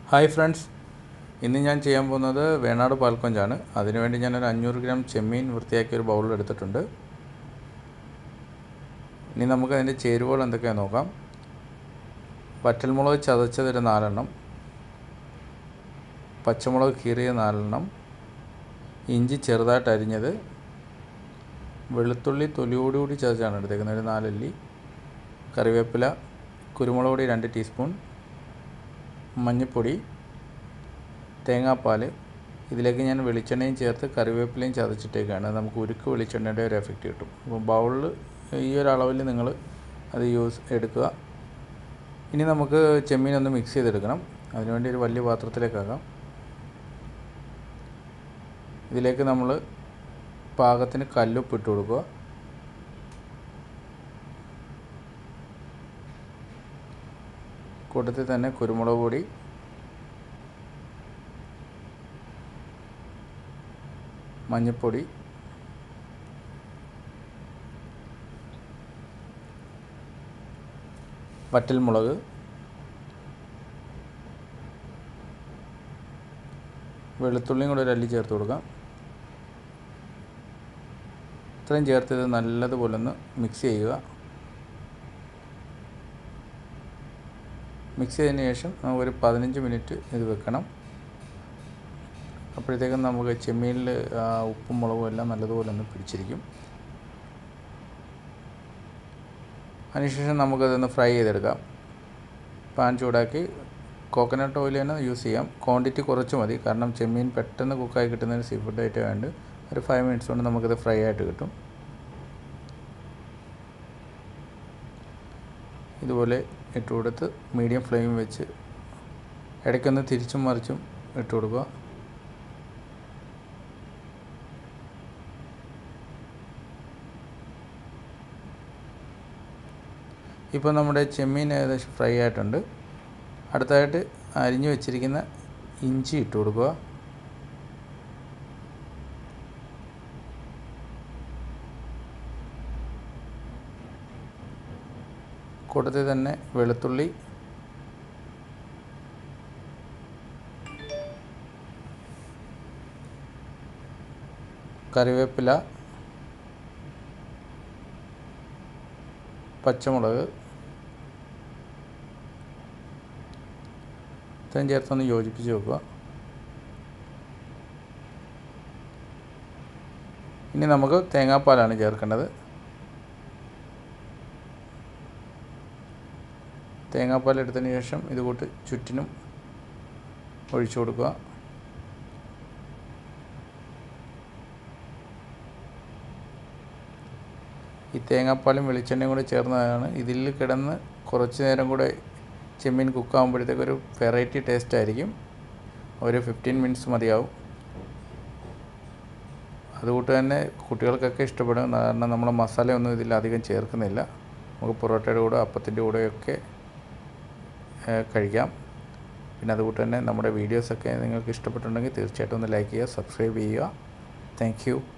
hi friends ഇന്ന് ഞാൻ ചെയ്യാൻ പോകുന്നത് വേണാട് പാൽക്കൊഞ്ചാണ് അതിനുവേണ്ടി ഞാനൊരു അഞ്ഞൂറ് ഗ്രാം ചെമ്മീൻ വൃത്തിയാക്കിയ ഒരു ബൗളിൽ എടുത്തിട്ടുണ്ട് ഇനി നമുക്ക് അതിൻ്റെ ചേരുവകൾ എന്തൊക്കെയാണെന്ന് നോക്കാം വറ്റൽമുളക് ചതച്ചതൊരു നാലെണ്ണം പച്ചമുളക് കീറിയ നാലെണ്ണം ഇഞ്ചി ചെറുതായിട്ട് അരിഞ്ഞത് വെളുത്തുള്ളി തൊലിയോടുകൂടി ചതച്ചാണ് എടുത്തേക്കുന്നത് ഒരു നാലല്ലി കറിവേപ്പില കുരുമുളക് പൊടി രണ്ട് ടീസ്പൂൺ മഞ്ഞൾപ്പൊടി തേങ്ങാപ്പാൽ ഇതിലേക്ക് ഞാൻ വെളിച്ചെണ്ണയും ചേർത്ത് കറിവേപ്പിലയും ചതച്ചിട്ടേക്കാണ് നമുക്ക് ഉരുക്ക് വെളിച്ചെണ്ണയുടെ ഒരു എഫക്റ്റ് കിട്ടും അപ്പോൾ ബൗളിൽ ഈ ഒരു അളവിൽ നിങ്ങൾ അത് യൂസ് എടുക്കുക ഇനി നമുക്ക് ചെമ്മീൻ ഒന്ന് മിക്സ് ചെയ്തെടുക്കണം അതിനുവേണ്ടി ഒരു വലിയ പാത്രത്തിലേക്കാകാം ഇതിലേക്ക് നമ്മൾ പാകത്തിന് കല്ലുപ്പ് ഇട്ട് കൊടുക്കുക കൂട്ടത്തിൽ തന്നെ കുരുമുളക് പൊടി മഞ്ഞൾപ്പൊടി വറ്റൽമുളക് വെളുത്തുള്ളിയും കൂടെ ഒരു അല്ലി ചേർത്ത് കൊടുക്കാം ഇത്രയും ചേർത്ത് ഇത് നല്ലതുപോലെ ഒന്ന് മിക്സ് ചെയ്യുക മിക്സ് ചെയ്തതിന് ശേഷം നമുക്കൊരു പതിനഞ്ച് മിനിറ്റ് ഇത് വെക്കണം അപ്പോഴത്തേക്കും നമുക്ക് ചെമ്മീനിൽ ഉപ്പും മുളകും എല്ലാം നല്ലതുപോലെ ഒന്ന് പിടിച്ചിരിക്കും അതിനുശേഷം നമുക്കതൊന്ന് ഫ്രൈ ചെയ്തെടുക്കാം പാൻ ചൂടാക്കി കോക്കനട്ട് ഓയിൽ തന്നെ യൂസ് ചെയ്യാം ക്വാണ്ടിറ്റി കുറച്ച് മതി കാരണം ചെമ്മീൻ പെട്ടെന്ന് കുക്കായി കിട്ടുന്ന ഒരു സീ ഫുഡ് ഐറ്റം വേണ്ട ഒരു ഫൈവ് മിനിറ്റ്സ് കൊണ്ട് നമുക്കിത് ഫ്രൈ ആയിട്ട് കിട്ടും ഇതുപോലെ ഇട്ട് കൊടുത്ത് മീഡിയം ഫ്ലെയിം വെച്ച് ഇടയ്ക്കൊന്ന് തിരിച്ചും മറിച്ചും ഇട്ട് കൊടുക്കുക ഇപ്പോൾ നമ്മുടെ ചെമ്മീൻ ഏകദേശം ഫ്രൈ ആയിട്ടുണ്ട് അടുത്തതായിട്ട് അരിഞ്ഞു വെച്ചിരിക്കുന്ന ഇഞ്ചി ഇട്ട് കൊടുക്കുക കൂട്ടത്തിൽ തന്നെ വെളുത്തുള്ളി കറിവേപ്പില പച്ചമുളക് ഇത്രയും ചേർത്തൊന്ന് യോജിപ്പിച്ച് വെക്കുക ഇനി നമുക്ക് തേങ്ങാപ്പാലാണ് ചേർക്കേണ്ടത് തേങ്ങാപ്പാൽ എടുത്തതിന് ശേഷം ഇത് കൂട്ട് ചുറ്റിനും ഒഴിച്ചു കൊടുക്കുക ഈ തേങ്ങാപ്പാലും വെളിച്ചെണ്ണയും കൂടെ ചേർന്നതാണ് ഇതിൽ കിടന്ന് കുറച്ച് നേരം കൂടെ ചെമ്മീൻ കുക്കാകുമ്പോഴത്തേക്ക് ഒരു വെറൈറ്റി ടേസ്റ്റ് ആയിരിക്കും ഒരു ഫിഫ്റ്റീൻ മിനിറ്റ്സ് മതിയാവും അതുകൂട്ട് തന്നെ കുട്ടികൾക്കൊക്കെ ഇഷ്ടപ്പെടും കാരണം നമ്മൾ മസാലയൊന്നും ഇതിൽ അധികം ചേർക്കുന്നില്ല നമുക്ക് പൊറോട്ടയുടെ കൂടെ അപ്പത്തിൻ്റെ കൂടെയൊക്കെ കഴിക്കാം പിന്നെ അതുകൂട്ട് തന്നെ നമ്മുടെ വീഡിയോസൊക്കെ നിങ്ങൾക്ക് ഇഷ്ടപ്പെട്ടുണ്ടെങ്കിൽ തീർച്ചയായിട്ടും ഒന്ന് ലൈക്ക് ചെയ്യുക സബ്സ്ക്രൈബ് ചെയ്യുക താങ്ക്